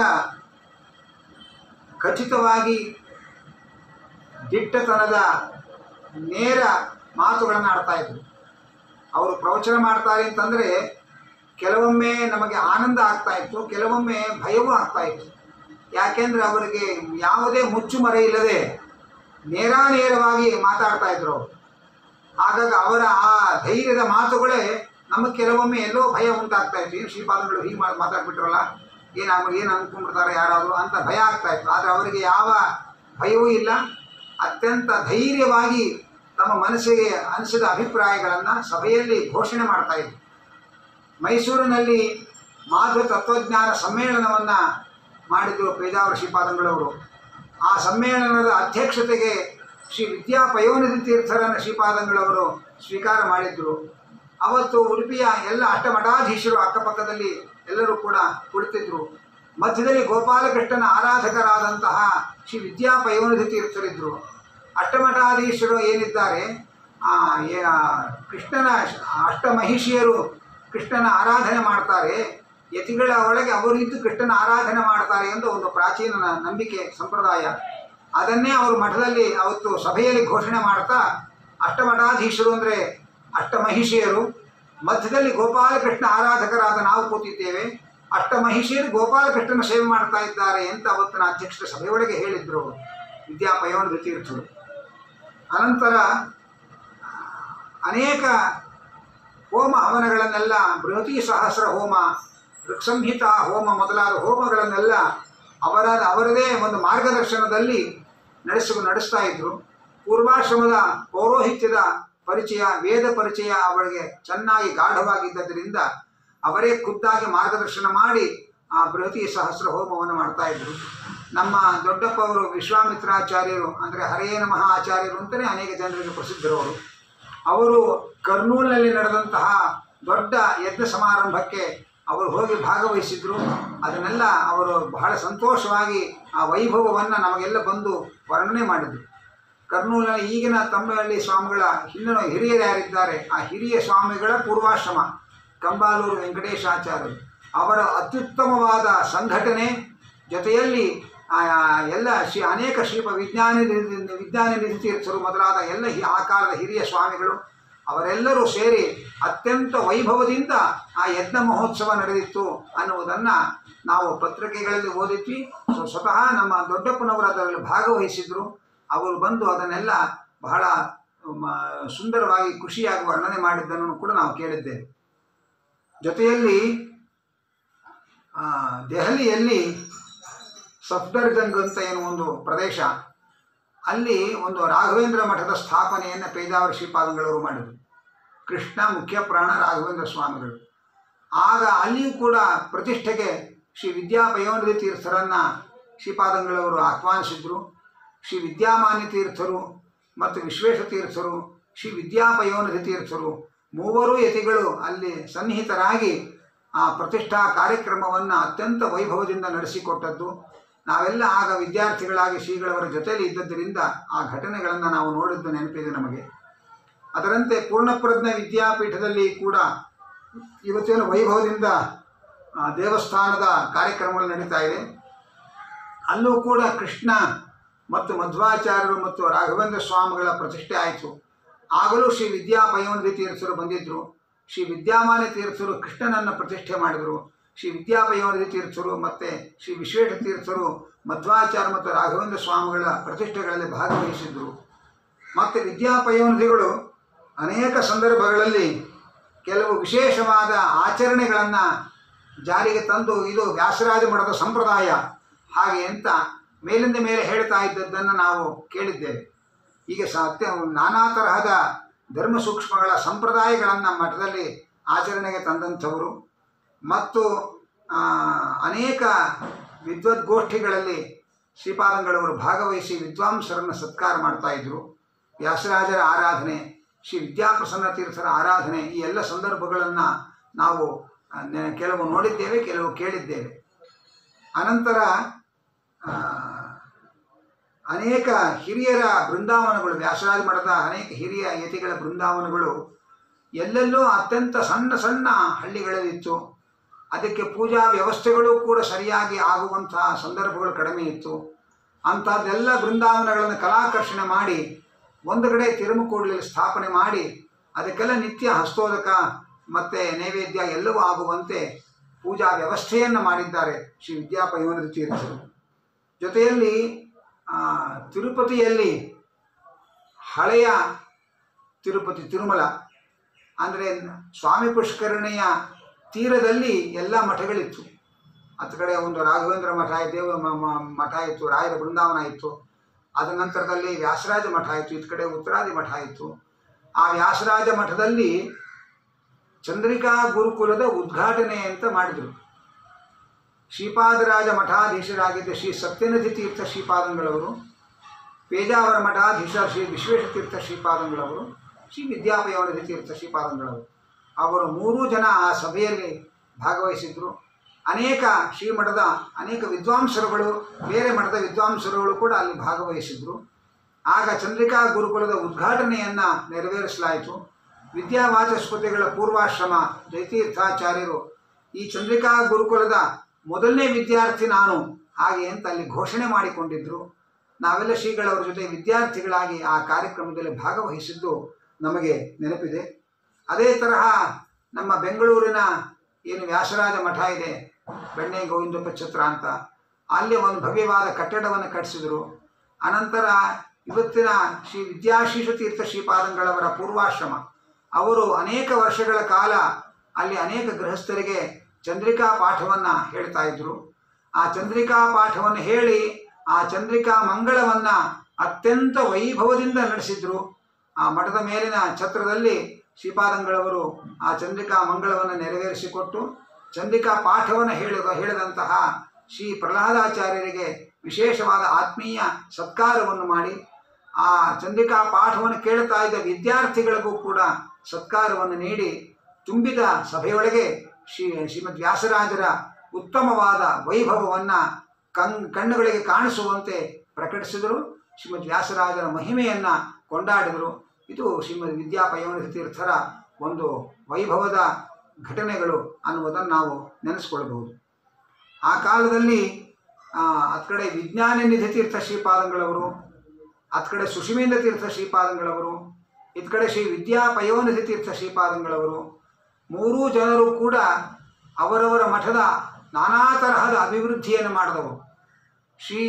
ಖಚಿತವಾಗಿ ದಿಟ್ಟತನದ ನೇರ ಮಾತುಗಳನ್ನು ಆಡ್ತಾ ಇದ್ರು ಅವರು ಪ್ರವಚನ ಮಾಡ್ತಾರೆ ಅಂತಂದರೆ ಕೆಲವೊಮ್ಮೆ ನಮಗೆ ಆನಂದ ಆಗ್ತಾ ಇತ್ತು ಕೆಲವೊಮ್ಮೆ ಭಯವೂ ಆಗ್ತಾ ಇತ್ತು ಯಾಕೆಂದ್ರೆ ಅವರಿಗೆ ಯಾವುದೇ ಮುಚ್ಚುಮರೆ ಇಲ್ಲದೆ ನೇರಾನೇರವಾಗಿ ಮಾತಾಡ್ತಾ ಇದ್ರು ಅವರು ಹಾಗಾಗಿ ಅವರ ಆ ಧೈರ್ಯದ ಮಾತುಗಳೇ ನಮಗೆ ಕೆಲವೊಮ್ಮೆ ಎಲ್ಲೋ ಭಯ ಉಂಟಾಗ್ತಾ ಇತ್ತು ಏನು ಶ್ರೀಪಾದಗಳು ಹೀಗೆ ಮಾಡಿ ಮಾತಾಡ್ಬಿಟ್ರಲ್ಲ ಏನು ಅವ್ರು ಏನು ಅಂದ್ಕೊಂಡ್ಬಿಡ್ತಾರೆ ಯಾರಾದರೂ ಅಂತ ಭಯ ಆಗ್ತಾ ಇತ್ತು ಆದರೆ ಅವರಿಗೆ ಯಾವ ಭಯವೂ ಇಲ್ಲ ಅತ್ಯಂತ ಧೈರ್ಯವಾಗಿ ತಮ್ಮ ಮನಸ್ಸಿಗೆ ಅನಿಸಿದ ಅಭಿಪ್ರಾಯಗಳನ್ನು ಸಭೆಯಲ್ಲಿ ಘೋಷಣೆ ಮಾಡ್ತಾ ಇದ್ರು ಮೈಸೂರಿನಲ್ಲಿ ಮಾಧವ ತತ್ವಜ್ಞಾನ ಸಮ್ಮೇಳನವನ್ನು ಮಾಡಿದರು ಪೇಜಾವರ ಶ್ರೀಪಾದಂಗಳವರು ಆ ಸಮ್ಮೇಳನದ ಅಧ್ಯಕ್ಷತೆಗೆ ಶ್ರೀ ವಿದ್ಯಾ ಪಯೋನಿಧಿ ತೀರ್ಥರನ್ನು ಶ್ರೀಪಾದಂಗಳವರು ಸ್ವೀಕಾರ ಮಾಡಿದ್ರು ಅವತ್ತು ಉಡುಪಿಯ ಎಲ್ಲ ಅಷ್ಟಮಠಾಧೀಶರು ಅಕ್ಕಪಕ್ಕದಲ್ಲಿ ಎಲ್ಲರೂ ಕೂಡ ಕುಳಿತಿದ್ರು ಮಧ್ಯದಲ್ಲಿ ಗೋಪಾಲಕೃಷ್ಣನ ಆರಾಧಕರಾದಂತಹ ಶ್ರೀ ವಿದ್ಯಾ ಪಯೋನಿಧಿ ತೀರ್ಥರಿದ್ದರು ಅಷ್ಟಮಠಾಧೀಶರು ಏನಿದ್ದಾರೆ ಆ, ಏ- ಆ, ಕೃಷ್ಣನ ಅಷ್ಟಮಹಿಷಿಯರು ಕೃಷ್ಣನ ಆರಾಧನೆ ಮಾಡ್ತಾರೆ ಯತಿಗಳ ಒಳಗೆ ಅವರು ಇದ್ದು ಕೃಷ್ಣನ ಆರಾಧನೆ ಮಾಡ್ತಾರೆ ಎಂದು ಒಂದು ಪ್ರಾಚೀನ ನ- ನಂಬಿಕೆ ಸಂಪ್ರದಾಯ ಅದನ್ನೇ ಅವರು ಮಠದಲ್ಲಿ ಅವತ್ತು ಸಭೆಯಲ್ಲಿ ಘೋಷಣೆ ಮಾಡ್ತಾ ಅಷ್ಟಮಠಾಧೀಶರು ಅಂದರೆ ಅಷ್ಟಮಹಿಷಿಯರು ಮಧ್ಯದಲ್ಲಿ ಗೋಪಾಲಕೃಷ್ಣ ಆರಾಧಕರಾದ ನಾವು ಕೂತಿದ್ದೇವೆ ಅಷ್ಟಮಹಿಷಿಯರು ಗೋಪಾಲಕೃಷ್ಣನ ಸೇವೆ ಮಾಡ್ತಾ ಇದ್ದಾರೆ ಅಂತ ಅವತ್ತಿನ ಅಧ್ಯಕ್ಷರ ಸಭೆಯೊಳಗೆ ಹೇಳಿದ್ರು ಅವರು ವಿದ್ಯಾಪಯೋಣ ತೀರ್ಥರು ಅನಂತರ ಅನೇಕ ಹೋಮ ಹವನಗಳನ್ನೆಲ್ಲ ಬೃಹತಿ ಸಹಸ್ರ ಹೋಮ ಋಕ್ಸಂಹಿತ ಹೋಮ ಮೊದಲಾದ ಹೋಮಗಳನ್ನೆಲ್ಲ ಅವರ ಅವರದೇ ಒಂದು ಮಾರ್ಗದರ್ಶನದಲ್ಲಿ ನಡೆಸುವ ನಡೆಸ್ತಾ ಇದ್ರು ಪೂರ್ವಾಶ್ರಮದ ಪೌರೋಹಿತ್ಯದ ಪರಿಚಯ ವೇದ ಪರಿಚಯ ಅವರಿಗೆ ಚೆನ್ನಾಗಿ ಗಾಢವಾಗಿದ್ದರಿಂದ ಅವರೇ ಖುದ್ದಾಗಿ ಮಾರ್ಗದರ್ಶನ ಮಾಡಿ ಆ ಬೃಹತಿ ಸಹಸ್ರ ಹೋಮವನ್ನು ಮಾಡ್ತಾ ಇದ್ರು ನಮ್ಮ ದೊಡ್ಡಪ್ಪ ಅವರು ವಿಶ್ವಾಮಿತ್ರಾಚಾರ್ಯರು ಅಂದರೆ ಹರೆಯ ನಮಃ ಆಚಾರ್ಯರು ಅಂತಲೇ ಅನೇಕ ಜನರಿಗೆ ಪ್ರಸಿದ್ಧರು ಅವರು ಅವರು ಕರ್ನೂಲ್ನಲ್ಲಿ ನಡೆದಂತಹ ದೊಡ್ಡ ಯಜ್ಞ ಸಮಾರಂಭಕ್ಕೆ ಅವರು ಹೋಗಿ ಭಾಗವಹಿಸಿದ್ರು ಅದನ್ನೆಲ್ಲ ಅವರು ಬಹಳ ಸಂತೋಷವಾಗಿ ಆ ವೈಭವವನ್ನು ನಮಗೆಲ್ಲ ಬಂದು ವರ್ಣನೆ ಮಾಡಿದರು ಕರ್ನೂಲಿನ ಈಗಿನ ತಮ್ಮಹಳ್ಳಿ ಸ್ವಾಮಿಗಳ ಹಿಂದಿನ ಹಿರಿಯರು ಯಾರಿದ್ದಾರೆ ಆ ಹಿರಿಯ ಸ್ವಾಮಿಗಳ ಪೂರ್ವಾಶ್ರಮ ಕಂಬಾಲೂರು ವೆಂಕಟೇಶಾಚಾರ್ಯರು ಅವರ ಅತ್ಯುತ್ತಮವಾದ ಸಂಘಟನೆ ಜೊತೆಯಲ್ಲಿ ಆ ಎಲ್ಲ ಶ್ರೀ ಅನೇಕ ಶ್ರೀಪ ವಿಜ್ಞಾನಿ ವಿಜ್ಞಾನಿ ನಿಧಿ ತೀರ್ಥರು ಮೊದಲಾದ ಎಲ್ಲ ಹಿ- ಆ ಕಾಲದ ಹಿರಿಯ ಸ್ವಾಮಿಗಳು ಅವರೆಲ್ಲರೂ ಸೇರಿ ಅತ್ಯಂತ ವೈಭವದಿಂದ ಆ ಯಜ್ಞ ಮಹೋತ್ಸವ ನಡೆದಿತ್ತು ಅನ್ನುವುದನ್ನು ನಾವು ಪತ್ರಿಕೆಗಳಲ್ಲಿ ಓದಿದ್ವಿ ಸೊ ಸ್ವತಃ ನಮ್ಮ ದೊಡ್ಡಪ್ಪನವರು ಅದರಲ್ಲಿ ಭಾಗವಹಿಸಿದ್ರು ಅವರು ಬಂದು ಅದನ್ನೆಲ್ಲ ಬಹಳ ಮ, ಸುಂದರವಾಗಿ ಖುಷಿಯಾಗಿ ವರ್ಣನೆ ಮಾಡಿದ್ದನ್ನು ಕೂಡ ನಾವು ಕೇಳಿದ್ದೇವೆ ಜೊತೆಯಲ್ಲಿ ಆ, ದೆಹಲಿಯಲ್ಲಿ ಸಫ್ದರ್ಜಂಗ್ ಅಂತ ಏನು ಒಂದು ಪ್ರದೇಶ ಅಲ್ಲಿ ಒಂದು ರಾಘವೇಂದ್ರ ಮಠದ ಸ್ಥಾಪನೆಯನ್ನು ಪೇಜಾವರ ಶ್ರೀಪಾದಂಗಳವರು ಮಾಡಿದರು ಕೃಷ್ಣ ಮುಖ್ಯ ಪ್ರಾಣ ರಾಘವೇಂದ್ರ ಸ್ವಾಮಿಗಳು ಆಗ ಅಲ್ಲಿಯೂ ಕೂಡ ಪ್ರತಿಷ್ಠೆಗೆ ಶ್ರೀ ವಿದ್ಯಾಪಯೋನಿಧಿ ತೀರ್ಥರನ್ನು ಶ್ರೀಪಾದಂಗಳವರು ಆಹ್ವಾನಿಸಿದ್ರು ಶ್ರೀ ವಿದ್ಯಾಮಾನ್ಯ ತೀರ್ಥರು ಮತ್ತು ವಿಶ್ವೇಶ ತೀರ್ಥರು ಶ್ರೀ ವಿದ್ಯಾಪಯೋನಿಧಿ ತೀರ್ಥರು ಮೂವರು ಯತಿಗಳು ಅಲ್ಲಿ ಸನ್ನಿಹಿತರಾಗಿ ಆ ಪ್ರತಿಷ್ಠಾ ಕಾರ್ಯಕ್ರಮವನ್ನು ಅತ್ಯಂತ ವೈಭವದಿಂದ ನಡೆಸಿಕೊಟ್ಟದ್ದು ನಾವೆಲ್ಲ ಆಗ ವಿದ್ಯಾರ್ಥಿಗಳಾಗಿ ಶ್ರೀಗಳವರ ಜೊತೆಯಲ್ಲಿ ಇದ್ದದ್ದರಿಂದ ಆ ಘಟನೆಗಳನ್ನು ನಾವು ನೋಡಿದ್ದು ನೆನಪಿದೆ ನಮಗೆ ಅದರಂತೆ ಪೂರ್ಣಪ್ರಜ್ಞ ವಿದ್ಯಾಪೀಠದಲ್ಲಿ ಕೂಡ ಇವತ್ತಿನ ವೈಭವದಿಂದ ಆ, ದೇವಸ್ಥಾನದ ಕಾರ್ಯಕ್ರಮಗಳು ನಡೀತಾ ಇದೆ ಅಲ್ಲೂ ಕೂಡ ಕೃಷ್ಣ ಮತ್ತು ಮಧ್ವಾಚಾರ್ಯರು ಮತ್ತು ರಾಘವೇಂದ್ರ ಸ್ವಾಮಿಗಳ ಪ್ರತಿಷ್ಠೆ ಆಯಿತು ಆಗಲೂ ಶ್ರೀ ವಿದ್ಯಾಪಯೋನಿಧಿ ತೀರ್ಥರು ಬಂದಿದ್ದರು ಶ್ರೀ ವಿದ್ಯಾಮಾನ್ಯ ತೀರ್ಥರು ಕೃಷ್ಣನನ್ನು ಪ್ರತಿಷ್ಠೆ ಮಾಡಿದರು ಶ್ರೀ ವಿದ್ಯಾಪಯೋನಿಧಿ ತೀರ್ಥರು ಮತ್ತು ಶ್ರೀ ವಿಶ್ವೇಶ ತೀರ್ಥರು ಮಧ್ವಾಚಾರ್ಯ ಮತ್ತು ರಾಘವೇಂದ್ರ ಸ್ವಾಮಿಗಳ ಪ್ರತಿಷ್ಠೆಗಳಲ್ಲಿ ಭಾಗವಹಿಸಿದ್ರು ಮತ್ತು ವಿದ್ಯಾಪಯೋನಿಧಿಗಳು ಅನೇಕ ಸಂದರ್ಭಗಳಲ್ಲಿ ಕೆಲವು ವಿಶೇಷವಾದ ಆಚರಣೆಗಳನ್ನು ಜಾರಿಗೆ ತಂದು ಇದು ವ್ಯಾಸರಾಜ ಮಠದ ಸಂಪ್ರದಾಯ ಹಾಗೆ ಅಂತ ಮೇಲಿಂದ ಮೇಲೆ ಹೇಳ್ತಾ ಇದ್ದದ್ದನ್ನು ನಾವು ಕೇಳಿದ್ದೇವೆ ಹೀಗೆ ಸತ್ಯ ನಾನಾ ತರಹದ ಧರ್ಮ ಸೂಕ್ಷ್ಮಗಳ ಸಂಪ್ರದಾಯಗಳನ್ನು ಮಠದಲ್ಲಿ ಆಚರಣೆಗೆ ತಂದಂಥವರು ಮತ್ತು ಆ, ಅನೇಕ ವಿದ್ವದ್ಗೋಷ್ಠಿಗಳಲ್ಲಿ ಶ್ರೀಪಾದಂಗಳವರು ಭಾಗವಹಿಸಿ ವಿದ್ವಾಂಸರನ್ನು ಸತ್ಕಾರ ಮಾಡ್ತಾ ಇದ್ರು ವ್ಯಾಸರಾಜರ ಆರಾಧನೆ ಶ್ರೀ ವಿದ್ಯಾಪ್ರಸನ್ನ ತೀರ್ಥರ ಆರಾಧನೆ ಈ ಎಲ್ಲ ಸಂದರ್ಭಗಳನ್ನು ನಾವು ಆ, ನೆ- ಕೆಲವು ನೋಡಿದ್ದೇವೆ ಕೆಲವು ಕೇಳಿದ್ದೇವೆ ಅನಂತರ ಆ, ಅನೇಕ ಹಿರಿಯರ ಬೃಂದಾವನಗಳು ವ್ಯಾಸರಾಜ ಮಠದ ಅನೇಕ ಹಿರಿಯ ಯತಿಗಳ ಬೃಂದಾವನಗಳು ಎಲ್ಲೆಲ್ಲೋ ಅತ್ಯಂತ ಸಣ್ಣ ಸಣ್ಣ ಹಳ್ಳಿಗಳಲ್ಲಿತ್ತು ಅದಕ್ಕೆ ಪೂಜಾ ವ್ಯವಸ್ಥೆಗಳು ಕೂಡ ಸರಿಯಾಗಿ ಆಗುವಂತಹ ಸಂದರ್ಭಗಳು ಕಡಿಮೆ ಇತ್ತು ಅಂಥದ್ದೆಲ್ಲ ಬೃಂದಾವನಗಳನ್ನು ಕಲಾಕರ್ಷಣೆ ಮಾಡಿ ಒಂದು ಕಡೆ ತಿರುಮುಕೂಡಲಿ ಸ್ಥಾಪನೆ ಮಾಡಿ ಅದಕ್ಕೆಲ್ಲ ನಿತ್ಯ ಹಸ್ತೋದಕ ಮತ್ತು ನೈವೇದ್ಯ ಎಲ್ಲವೂ ಆಗುವಂತೆ ಪೂಜಾ ವ್ಯವಸ್ಥೆಯನ್ನು ಮಾಡಿದ್ದಾರೆ ಶ್ರೀ ವಿದ್ಯಾಪಯೋನಿಧಿ ತೀರ್ಥರು ಜೊತೆಯಲ್ಲಿ ಆ, ತಿರುಪತಿಯಲ್ಲಿ ಹಳೆಯ ತಿರುಪತಿ ತಿರುಮಲ ಅಂದರೆ ಸ್ವಾಮಿ ಪುಷ್ಕರಣಿಯ ತೀರದಲ್ಲಿ ಎಲ್ಲ ಮಠಗಳಿತ್ತು ಹತ್ತು ಕಡೆ ಒಂದು ರಾಘವೇಂದ್ರ ಮಠ ದೇವ ಮ- ಮ- ಮಠ ಇತ್ತು ರಾಯರ ಬೃಂದಾವನ ಇತ್ತು ಅದ ನಂತರದಲ್ಲಿ ವ್ಯಾಸರಾಜ ಮಠ ಇತ್ತು ಇತ್ತ ಕಡೆ ಉತ್ತರಾದಿ ಮಠ ಇತ್ತು ಆ ವ್ಯಾಸರಾಜ ಮಠದಲ್ಲಿ ಚಂದ್ರಿಕಾ ಗುರುಕುಲದ ಉದ್ಘಾಟನೆ ಅಂತ ಮಾಡಿದರು ಶ್ರೀಪಾದರಾಜ ಮಠಾಧೀಶರಾಗಿದ್ದ ಶ್ರೀ ಸತ್ಯನಥಿ ತೀರ್ಥ ಶ್ರೀಪಾದಂಗಳವರು ಪೇಜಾವರ ಮಠಾಧೀಶ ಶ್ರೀ ವಿಶ್ವೇಶ ತೀರ್ಥ ಶ್ರೀಪಾದಂಗಳವರು ಶ್ರೀ ವಿದ್ಯಾಪಯೋನಿಧಿ ತೀರ್ಥ ಶ್ರೀಪಾದಂಗಳವರು ಅವರು ಮೂರೂ ಜನ ಆ ಸಭೆಯಲ್ಲಿ ಭಾಗವಹಿಸಿದ್ರು ಅನೇಕ ಶ್ರೀಮಠದ ಅನೇಕ ವಿದ್ವಾಂಸರುಗಳು ಬೇರೆ ಮಠದ ವಿದ್ವಾಂಸರುಗಳು ಕೂಡ ಅಲ್ಲಿ ಭಾಗವಹಿಸಿದ್ರು ಆಗ ಚಂದ್ರಿಕಾ ಗುರುಕುಲದ ಉದ್ಘಾಟನೆಯನ್ನು ನೆರವೇರಿಸಲಾಯಿತು ವಿದ್ಯಾವಾಚಸ್ಪತಿಗಳ ಪೂರ್ವಾಶ್ರಮ ಜಯತೀರ್ಥಾಚಾರ್ಯರು ಈ ಚಂದ್ರಿಕಾ ಗುರುಕುಲದ ಮೊದಲನೇ ವಿದ್ಯಾರ್ಥಿ ನಾನು ಹಾಗೆ ಅಂತ ಅಲ್ಲಿ ಘೋಷಣೆ ಮಾಡಿಕೊಂಡಿದ್ದರು ನಾವೆಲ್ಲ ಶ್ರೀಗಳವರ ಜೊತೆ ವಿದ್ಯಾರ್ಥಿಗಳಾಗಿ ಆ ಕಾರ್ಯಕ್ರಮದಲ್ಲಿ ಭಾಗವಹಿಸಿದ್ದು ನಮಗೆ ನೆನಪಿದೆ ಅದೇ ತರಹ ನಮ್ಮ ಬೆಂಗಳೂರಿನ ಏನು ವ್ಯಾಸರಾಜ ಮಠ ಇದೆ ಬೆಣ್ಣೆ ಗೋವಿಂದಪ್ಪ ಛತ್ರ ಅಂತ ಅಲ್ಲಿ ಒಂದು ಭವ್ಯವಾದ ಕಟ್ಟಡವನ್ನು ಕಟ್ಟಿಸಿದರು ಅನಂತರ ಇವತ್ತಿನ ಶ್ರೀ ವಿದ್ಯಾಶೀಷ ತೀರ್ಥ ಶ್ರೀಪಾದಂಗಳವರ ಪೂರ್ವಾಶ್ರಮ ಅವರು ಅನೇಕ ವರ್ಷಗಳ ಕಾಲ ಅಲ್ಲಿ ಅನೇಕ ಗೃಹಸ್ಥರಿಗೆ ಚಂದ್ರಿಕಾ ಪಾಠವನ್ನು ಹೇಳ್ತಾ ಇದ್ರು ಆ ಚಂದ್ರಿಕಾ ಪಾಠವನ್ನು ಹೇಳಿ ಆ ಚಂದ್ರಿಕಾ ಮಂಗಳವನ್ನು ಅತ್ಯಂತ ವೈಭವದಿಂದ ನಡೆಸಿದ್ರು ಆ ಮಠದ ಮೇಲಿನ ಛತ್ರದಲ್ಲಿ ಶ್ರೀಪಾದಂಗಳವರು ಆ ಚಂದ್ರಿಕಾ ಮಂಗಳವನ್ನು ನೆರವೇರಿಸಿಕೊಟ್ಟು ಚಂದ್ರಿಕಾ ಪಾಠವನ್ನು ಹೇಳಿದ ಹೇಳಿದಂತಹ ಶ್ರೀ ಪ್ರಹ್ಲಾದಾಚಾರ್ಯರಿಗೆ ವಿಶೇಷವಾದ ಆತ್ಮೀಯ ಸತ್ಕಾರವನ್ನು ಮಾಡಿ ಆ ಚಂದ್ರಿಕಾ ಪಾಠವನ್ನು ಕೇಳ್ತಾ ಇದ್ದ ವಿದ್ಯಾರ್ಥಿಗಳಿಗೂ ಕೂಡ ಸತ್ಕಾರವನ್ನು ನೀಡಿ ತುಂಬಿದ ಸಭೆಯೊಳಗೆ ಶ್ರೀ ಶ್ರೀಮದ್ ವ್ಯಾಸರಾಜರ ಉತ್ತಮವಾದ ವೈಭವವನ್ನು ಕಣ್ ಕಣ್ಣುಗಳಿಗೆ ಕಾಣಿಸುವಂತೆ ಪ್ರಕಟಿಸಿದರು ಶ್ರೀಮದ್ ವ್ಯಾಸರಾಜರ ಮಹಿಮೆಯನ್ನು ಕೊಂಡಾಡಿದರು ಇದು ಶ್ರೀಮದ್ ವಿದ್ಯಾಪಯೋನಿಧಿ ತೀರ್ಥರ ಒಂದು ವೈಭವದ ಘಟನೆಗಳು ಅನ್ನುವುದನ್ನು ನಾವು ನೆನೆಸ್ಕೊಳ್ಬಹುದು ಆ ಕಾಲದಲ್ಲಿ ಅತ್ ಕಡೆ ವಿಜ್ಞಾನ ನಿಧಿ ತೀರ್ಥ ಶ್ರೀಪಾದಂಗಳವರು ಅತ್ ಕಡೆ ಸುಷಿಮೇಂದ್ರ ತೀರ್ಥ ಶ್ರೀಪಾದಂಗಳವರು ಇತ್ ಕಡೆ ಶ್ರೀ ವಿದ್ಯಾಪಯೋನಿಧಿ ತೀರ್ಥ ಶ್ರೀಪಾದಂಗಳವರು ಮೂರೂ ಜನರು ಕೂಡ ಅವರವರ ಮಠದ ನಾನಾ ತರಹದ ಅಭಿವೃದ್ಧಿಯನ್ನು ಮಾಡಿದವರು ಶ್ರೀ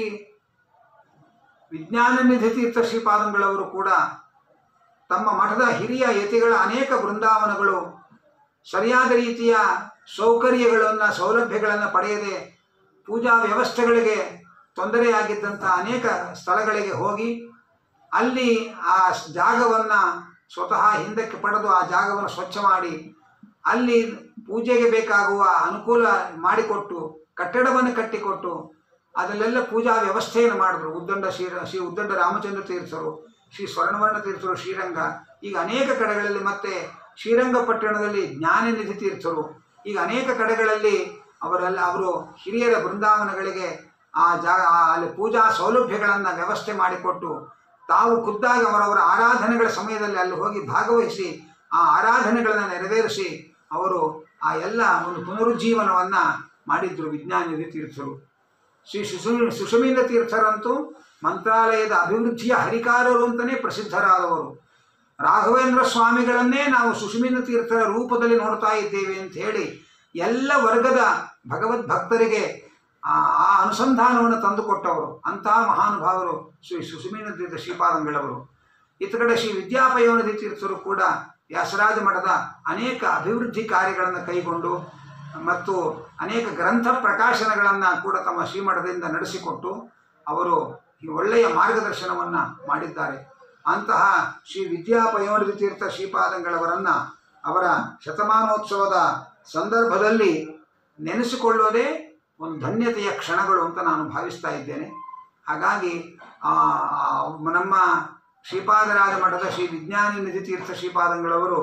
ವಿಜ್ಞಾನ ನಿಧಿ ತೀರ್ಥ ಶ್ರೀಪಾದಂಗಳವರು ಕೂಡ ತಮ್ಮ ಮಠದ ಹಿರಿಯ ಯತಿಗಳ ಅನೇಕ ಬೃಂದಾವನಗಳು ಸರಿಯಾದ ರೀತಿಯ ಸೌಕರ್ಯಗಳನ್ನು ಸೌಲಭ್ಯಗಳನ್ನು ಪಡೆಯದೆ ಪೂಜಾ ವ್ಯವಸ್ಥೆಗಳಿಗೆ ತೊಂದರೆಯಾಗಿದ್ದಂಥ ಅನೇಕ ಸ್ಥಳಗಳಿಗೆ ಹೋಗಿ ಅಲ್ಲಿ ಆ ಜಾಗವನ್ನು ಸ್ವತಃ ಹಿಂದಕ್ಕೆ ಪಡೆದು ಆ ಜಾಗವನ್ನು ಸ್ವಚ್ಛ ಮಾಡಿ ಅಲ್ಲಿ ಪೂಜೆಗೆ ಬೇಕಾಗುವ ಅನುಕೂಲ ಮಾಡಿಕೊಟ್ಟು ಕಟ್ಟಡವನ್ನು ಕಟ್ಟಿಕೊಟ್ಟು ಅದರಲ್ಲೆಲ್ಲ ಪೂಜಾ ವ್ಯವಸ್ಥೆಯನ್ನು ಮಾಡಿದ್ರು ಉದ್ದಂಡ ಶ್ರೀ ಶ್ರೀ ಉದ್ದಂಡ ರಾಮಚಂದ್ರ ತೀರ್ಥರು ಶ್ರೀ ಸ್ವರ್ಣವರ್ಣ ತೀರ್ಥರು ಶ್ರೀರಂಗ ಈಗ ಅನೇಕ ಕಡೆಗಳಲ್ಲಿ ಮತ್ತೆ ಶ್ರೀರಂಗಪಟ್ಟಣದಲ್ಲಿ ಜ್ಞಾನನಿಧಿ ತೀರ್ಥರು ಈಗ ಅನೇಕ ಕಡೆಗಳಲ್ಲಿ ಅವರೆಲ್ಲ ಅವರು ಹಿರಿಯರ ಬೃಂದಾವನಗಳಿಗೆ ಆ ಜಾಗ ಆ ಅಲ್ಲಿ ಪೂಜಾ ಸೌಲಭ್ಯಗಳನ್ನು ವ್ಯವಸ್ಥೆ ಮಾಡಿಕೊಟ್ಟು ತಾವು ಖುದ್ದಾಗಿ ಅವರವರ ಆರಾಧನೆಗಳ ಸಮಯದಲ್ಲಿ ಅಲ್ಲಿ ಹೋಗಿ ಭಾಗವಹಿಸಿ ಆ ಆರಾಧನೆಗಳನ್ನು ನೆರವೇರಿಸಿ ಅವರು ಆ ಎಲ್ಲ ಒಂದು ಪುನರುಜ್ಜೀವನವನ್ನು ಮಾಡಿದ್ರು ವಿಜ್ಞಾನಿಧಿ ತೀರ್ಥರು ಶ್ರೀ ಸುಷು ಸುಷಮೀಂದ್ರ ತೀರ್ಥರಂತೂ ಮಂತ್ರಾಲಯದ ಅಭಿವೃದ್ಧಿಯ ಹರಿಕಾರರು ಅಂತಲೇ ಪ್ರಸಿದ್ಧರಾದವರು ರಾಘವೇಂದ್ರ ಸ್ವಾಮಿಗಳನ್ನೇ ನಾವು ಸುಷಮೀಂದ್ರ ತೀರ್ಥರ ರೂಪದಲ್ಲಿ ನೋಡ್ತಾ ಇದ್ದೇವೆ ಅಂತ ಹೇಳಿ ಎಲ್ಲ ವರ್ಗದ ಭಗವದ್ ಭಕ್ತರಿಗೆ ಆ ಆ ಅನುಸಂಧಾನವನ್ನು ತಂದುಕೊಟ್ಟವರು ಅಂತಹ ಮಹಾನುಭಾವರು ಶ್ರೀ ಸುಷಮೀಂದ್ರ ತೀರ್ಥ ಶ್ರೀಪಾದಂಗಳವರು ಇತ್ತ ಕಡೆ ಶ್ರೀ ವಿದ್ಯಾಪಯೋನಿಧಿ ತೀರ್ಥರು ಕೂಡ ವ್ಯಾಸರಾಜ ಮಠದ ಅನೇಕ ಅಭಿವೃದ್ಧಿ ಕಾರ್ಯಗಳನ್ನು ಕೈಗೊಂಡು ಮತ್ತು ಅನೇಕ ಗ್ರಂಥ ಪ್ರಕಾಶನಗಳನ್ನು ಕೂಡ ತಮ್ಮ ಶ್ರೀಮಠದಿಂದ ನಡೆಸಿಕೊಟ್ಟು ಅವರು ಈ ಒಳ್ಳೆಯ ಮಾರ್ಗದರ್ಶನವನ್ನು ಮಾಡಿದ್ದಾರೆ ಅಂತಹ ಶ್ರೀ ವಿದ್ಯಾಪಯೋನಿಧಿ ತೀರ್ಥ ಶ್ರೀಪಾದಂಗಳವರನ್ನು ಅವರ ಶತಮಾನೋತ್ಸವದ ಸಂದರ್ಭದಲ್ಲಿ ನೆನೆಸಿಕೊಳ್ಳೋದೇ ಒಂದು ಧನ್ಯತೆಯ ಕ್ಷಣಗಳು ಅಂತ ನಾನು ಭಾವಿಸ್ತಾ ಇದ್ದೇನೆ ಹಾಗಾಗಿ ಆ, ಆ, ನಮ್ಮ ಶ್ರೀಪಾದರಾಜ ಮಠದ ಶ್ರೀ ವಿಜ್ಞಾನಿ ನಿಧಿ ತೀರ್ಥ ಶ್ರೀಪಾದಂಗಳವರು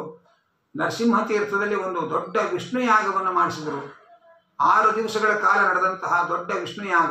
ನರಸಿಂಹ ತೀರ್ಥದಲ್ಲಿ ಒಂದು ದೊಡ್ಡ ವಿಷ್ಣು ಯಾಗವನ್ನು ಮಾಡಿಸಿದರು ಆರು ದಿವಸಗಳ ಕಾಲ ನಡೆದಂತಹ ದೊಡ್ಡ ವಿಷ್ಣು ಯಾಗ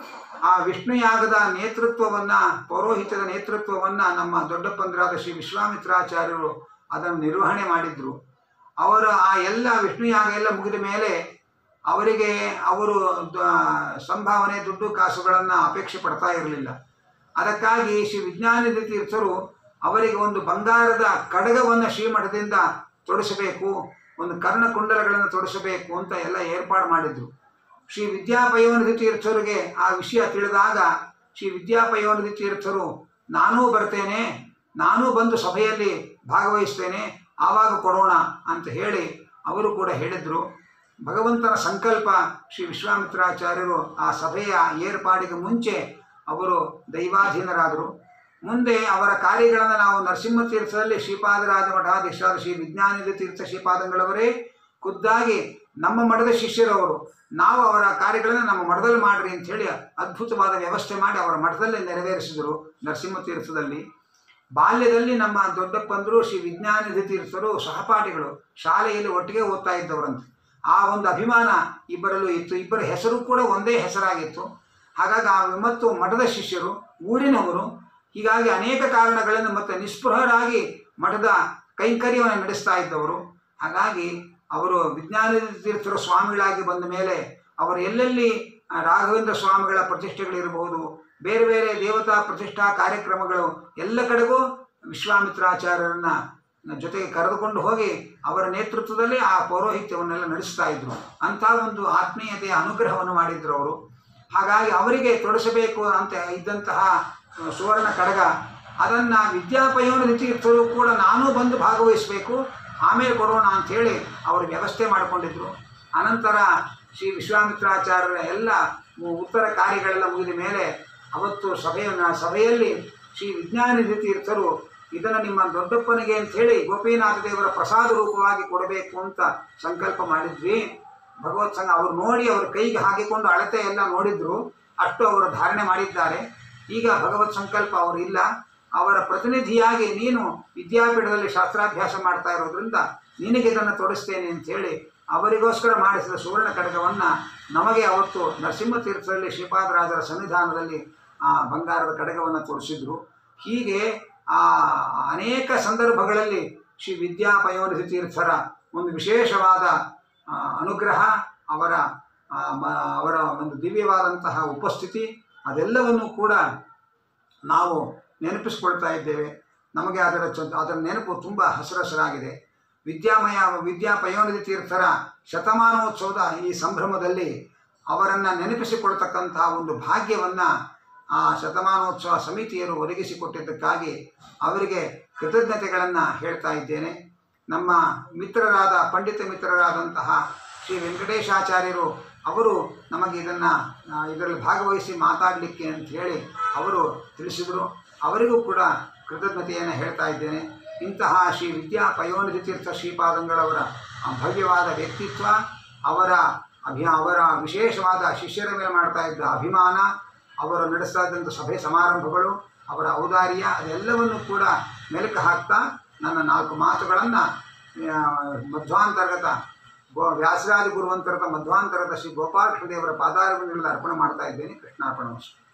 ಆ ವಿಷ್ಣು ಯಾಗದ ನೇತೃತ್ವವನ್ನು ಪೌರೋಹಿತ್ಯದ ನೇತೃತ್ವವನ್ನು ನಮ್ಮ ದೊಡ್ಡಪ್ಪಂದರಾದ ಶ್ರೀ ವಿಶ್ವಾಮಿತ್ರಾಚಾರ್ಯರು ಅದನ್ನು ನಿರ್ವಹಣೆ ಮಾಡಿದ್ರು ಅವರು ಆ ಎಲ್ಲ ವಿಷ್ಣು ಯಾಗ ಎಲ್ಲ ಮುಗಿದ ಮೇಲೆ ಅವರಿಗೆ ಅವರು ದ- ಸಂಭಾವನೆ ದುಡ್ಡು ಕಾಸುಗಳನ್ನು ಅಪೇಕ್ಷೆ ಪಡ್ತಾ ಇರಲಿಲ್ಲ ಅದಕ್ಕಾಗಿ ಶ್ರೀ ವಿಜ್ಞಾನಿಧಿ ತೀರ್ಥರು ಅವರಿಗೆ ಒಂದು ಬಂಗಾರದ ಕಡಗವನ್ನು ಶ್ರೀಮಠದಿಂದ ತೊಡಿಸಬೇಕು ಒಂದು ಕರ್ಣಕುಂಡಲಗಳನ್ನು ತೊಡಿಸಬೇಕು ಅಂತ ಎಲ್ಲ ಏರ್ಪಾಡು ಮಾಡಿದ್ರು ಶ್ರೀ ವಿದ್ಯಾಪಯೋನಿಧಿ ತೀರ್ಥರಿಗೆ ಆ ವಿಷಯ ತಿಳಿದಾಗ ಶ್ರೀ ವಿದ್ಯಾಪಯೋನಿಧಿ ತೀರ್ಥರು ನಾನೂ ಬರ್ತೇನೆ ನಾನೂ ಬಂದು ಸಭೆಯಲ್ಲಿ ಭಾಗವಹಿಸ್ತೇನೆ ಆವಾಗ ಕೊಡೋಣ ಅಂತ ಹೇಳಿ ಅವರು ಕೂಡ ಹೇಳಿದರು ಭಗವಂತನ ಸಂಕಲ್ಪ ಶ್ರೀ ವಿಶ್ವಾಮಿತ್ರಾಚಾರ್ಯರು ಆ ಸಭೆಯ ಏರ್ಪಾಡಿಗೆ ಮುಂಚೆ ಅವರು ದೈವಾಧೀನರಾದರು ಮುಂದೆ ಅವರ ಕಾರ್ಯಗಳನ್ನು ನಾವು ನರಸಿಂಹ ತೀರ್ಥದಲ್ಲಿ ಶ್ರೀಪಾದರಾಜ ಮಠಾಧೀಶರಾದ ಶ್ರೀ ವಿಜ್ಞಾನಿಧ ತೀರ್ಥ ಶ್ರೀಪಾದಂಗಳವರೇ ಖುದ್ದಾಗಿ ನಮ್ಮ ಮಠದ ಶಿಷ್ಯರವರು ನಾವು ಅವರ ಕಾರ್ಯಗಳನ್ನು ನಮ್ಮ ಮಠದಲ್ಲಿ ಮಾಡ್ರಿ ಅಂತ ಹೇಳಿ ಅದ್ಭುತವಾದ ವ್ಯವಸ್ಥೆ ಮಾಡಿ ಅವರ ಮಠದಲ್ಲೇ ನೆರವೇರಿಸಿದರು ನರಸಿಂಹ ತೀರ್ಥದಲ್ಲಿ ಬಾಲ್ಯದಲ್ಲಿ ನಮ್ಮ ದೊಡ್ಡಪ್ಪಂದರು ಶ್ರೀ ವಿಜ್ಞಾನಿಧಿ ತೀರ್ಥರು ಸಹಪಾಠಿಗಳು ಶಾಲೆಯಲ್ಲಿ ಒಟ್ಟಿಗೆ ಓದ್ತಾ ಇದ್ದವರಂತೆ ಆ ಒಂದು ಅಭಿಮಾನ ಇಬ್ಬರಲ್ಲೂ ಇತ್ತು ಇಬ್ಬರ ಹೆಸರು ಕೂಡ ಒಂದೇ ಹೆಸರಾಗಿತ್ತು ಹಾಗಾಗಿ ಆ ಮತ್ತು ಮಠದ ಶಿಷ್ಯರು ಊರಿನವರು ಹೀಗಾಗಿ ಅನೇಕ ಕಾರಣಗಳಿಂದ ಮತ್ತು ನಿಸ್ಪೃಹರಾಗಿ ಮಠದ ಕೈಂಕರ್ಯವನ್ನು ನಡೆಸ್ತಾ ಇದ್ದವರು ಹಾಗಾಗಿ ಅವರು ವಿಜ್ಞಾನ ತೀರ್ಥರು ಸ್ವಾಮಿಗಳಾಗಿ ಬಂದ ಮೇಲೆ ಅವರು ಎಲ್ಲೆಲ್ಲಿ ಆ, ರಾಘವೇಂದ್ರ ಸ್ವಾಮಿಗಳ ಪ್ರತಿಷ್ಠೆಗಳಿರಬಹುದು ಬೇರೆ ಬೇರೆ ದೇವತಾ ಪ್ರತಿಷ್ಠಾ ಕಾರ್ಯಕ್ರಮಗಳು ಎಲ್ಲ ಕಡೆಗೂ ವಿಶ್ವಾಮಿತ್ರಾಚಾರ್ಯರನ್ನ ಜೊತೆಗೆ ಕರೆದುಕೊಂಡು ಹೋಗಿ ಅವರ ನೇತೃತ್ವದಲ್ಲಿ ಆ ಪೌರೋಹಿತ್ಯವನ್ನೆಲ್ಲ ನಡೆಸ್ತಾ ಇದ್ರು ಅಂಥ ಒಂದು ಆತ್ಮೀಯತೆಯ ಅನುಗ್ರಹವನ್ನು ಮಾಡಿದ್ರು ಅವರು ಹಾಗಾಗಿ ಅವರಿಗೆ ತೊಡಸಬೇಕು ಅಂತ ಇದ್ದಂತಹ ಆ, ಸುವರ್ಣ ಕಡಗ ಅದನ್ನು ವಿದ್ಯಾಪಯೋನ ತೀರ್ಥರು ಕೂಡ ನಾನೂ ಬಂದು ಭಾಗವಹಿಸಬೇಕು ಆಮೇಲೆ ಕೊಡೋಣ ಅಂಥೇಳಿ ಅವರು ವ್ಯವಸ್ಥೆ ಮಾಡಿಕೊಂಡಿದ್ರು ಅನಂತರ ಶ್ರೀ ವಿಶ್ವಾಮಿತ್ರಾಚಾರ್ಯರ ಎಲ್ಲ ಮು- ಉತ್ತರ ಕಾರ್ಯಗಳೆಲ್ಲ ಮುಗಿದ ಮೇಲೆ ಅವತ್ತು ಸಭೆಯನ್ನು ಸಭೆಯಲ್ಲಿ ಶ್ರೀ ವಿಜ್ಞಾನಿಧಿ ತೀರ್ಥರು ಇದನ್ನು ನಿಮ್ಮ ದೊಡ್ಡಪ್ಪನಿಗೆ ಅಂತ ಹೇಳಿ ಗೋಪಿನಾಥ ದೇವರ ಪ್ರಸಾದ ರೂಪವಾಗಿ ಕೊಡಬೇಕು ಅಂತ ಸಂಕಲ್ಪ ಮಾಡಿದ್ವಿ ಭಗವತ್ ಸಂಘ ಅವ್ರು ನೋಡಿ ಅವ್ರ ಕೈಗೆ ಹಾಕಿಕೊಂಡು ಅಳತೆ ಎಲ್ಲ ನೋಡಿದ್ರು ಅಷ್ಟು ಅವರು ಧಾರಣೆ ಮಾಡಿದ್ದಾರೆ ಈಗ ಭಗವತ್ ಸಂಕಲ್ಪ ಅವರು ಇಲ್ಲ ಅವರ ಪ್ರತಿನಿಧಿಯಾಗಿ ನೀನು ವಿದ್ಯಾಪೀಠದಲ್ಲಿ ಶಾಸ್ತ್ರಾಭ್ಯಾಸ ಮಾಡ್ತಾ ಇರೋದ್ರಿಂದ ನಿನಗೆ ಇದನ್ನು ತೊಡಸ್ತೇನೆ ಅಂತ ಹೇಳಿ ಅವರಿಗೋಸ್ಕರ ಮಾಡಿಸಿದ ಸುವರ್ಣ ಕಡಗವನ್ನು ನಮಗೆ ಅವತ್ತು ನರಸಿಂಹ ತೀರ್ಥದಲ್ಲಿ ಶ್ರೀಪಾದರಾಜರ ಸನ್ನಿಧಾನದಲ್ಲಿ ಆ ಬಂಗಾರದ ಕಡಗವನ್ನು ತೋರಿಸಿದ್ರು ಹೀಗೆ ಆ ಅನೇಕ ಸಂದರ್ಭಗಳಲ್ಲಿ ಶ್ರೀ ವಿದ್ಯಾಪಯೋನಿಧಿ ತೀರ್ಥರ ಒಂದು ವಿಶೇಷವಾದ ಆ, ಅನುಗ್ರಹ ಅವರ ಆ, ಮ- ಅವರ ಒಂದು ದಿವ್ಯವಾದಂತಹ ಉಪಸ್ಥಿತಿ ಅದೆಲ್ಲವನ್ನು ಕೂಡ ನಾವು ನೆನಪಿಸ್ಕೊಳ್ತಾ ಇದ್ದೇವೆ ನಮಗೆ ಅದರ ಚ- ಅದರ ನೆನಪು ತುಂಬ ಹಸರಸರಾಗಿದೆ ವಿದ್ಯಾಮಯ ವಿದ್ಯಾಪಯೋನಿಧಿ ತೀರ್ಥರ ಶತಮಾನೋತ್ಸವದ ಈ ಸಂಭ್ರಮದಲ್ಲಿ ಅವರನ್ನು ನೆನಪಿಸಿಕೊಳ್ತಕ್ಕಂತಹ ಒಂದು ಭಾಗ್ಯವನ್ನು ಆ ಶತಮಾನೋತ್ಸವ ಸಮಿತಿಯರು ಒದಗಿಸಿಕೊಟ್ಟಿದ್ದಕ್ಕಾಗಿ ಅವರಿಗೆ ಕೃತಜ್ಞತೆಗಳನ್ನು ಹೇಳ್ತಾ ಇದ್ದೇನೆ ನಮ್ಮ ಮಿತ್ರರಾದ ಪಂಡಿತ ಮಿತ್ರರಾದಂತಹ ಶ್ರೀ ವೆಂಕಟೇಶಾಚಾರ್ಯರು ಅವರು ನಮಗೆ ಇದನ್ನು ಇದರಲ್ಲಿ ಭಾಗವಹಿಸಿ ಮಾತಾಡಲಿಕ್ಕೆ ಅಂತ ಹೇಳಿ ಅವರು ತಿಳಿಸಿದರು ಅವರಿಗೂ ಕೂಡ ಕೃತಜ್ಞತೆಯನ್ನು ಹೇಳ್ತಾ ಇದ್ದೇನೆ ಇಂತಹ ಶ್ರೀ ವಿದ್ಯಾ ಪಯೋನಿಧಿ ತೀರ್ಥ ಶ್ರೀಪಾದಂಗಳವರ ಆ ಭವ್ಯವಾದ ವ್ಯಕ್ತಿತ್ವ ಅವರ ಅಭಿ ಅವರ ವಿಶೇಷವಾದ ಶಿಷ್ಯರ ಮೇಲೆ ಮಾಡ್ತಾ ಇದ್ದ ಅಭಿಮಾನ ಅವರು ನಡೆಸ್ತಾ ಇದ್ದಂಥ ಸಭೆ ಸಮಾರಂಭಗಳು ಅವರ ಔದಾರ್ಯ ಅದೆಲ್ಲವನ್ನು ಕೂಡ ಮೆಲುಕು ಹಾಕ್ತಾ ನನ್ನ ನಾಲ್ಕು ಮಾತುಗಳನ್ನು ಮಧ್ವಾಂತರ್ಗತ ಗೋ ವ್ಯಾಸರಾಜ ಗುರುವಂತರ್ಗತ ಮಧ್ವಾಂತರ್ಗತ ಶ್ರೀ ಗೋಪಾಲಕೃಷ್ಣ ದೇವರ ಪಾದಾರವಿಂದಗಳಲ್ಲಿ ಅರ್ಪಣೆ ಮಾಡ್ತಾ ಇದ್ದೇನೆ ಕೃಷ್ಣಾರ್ಪಣ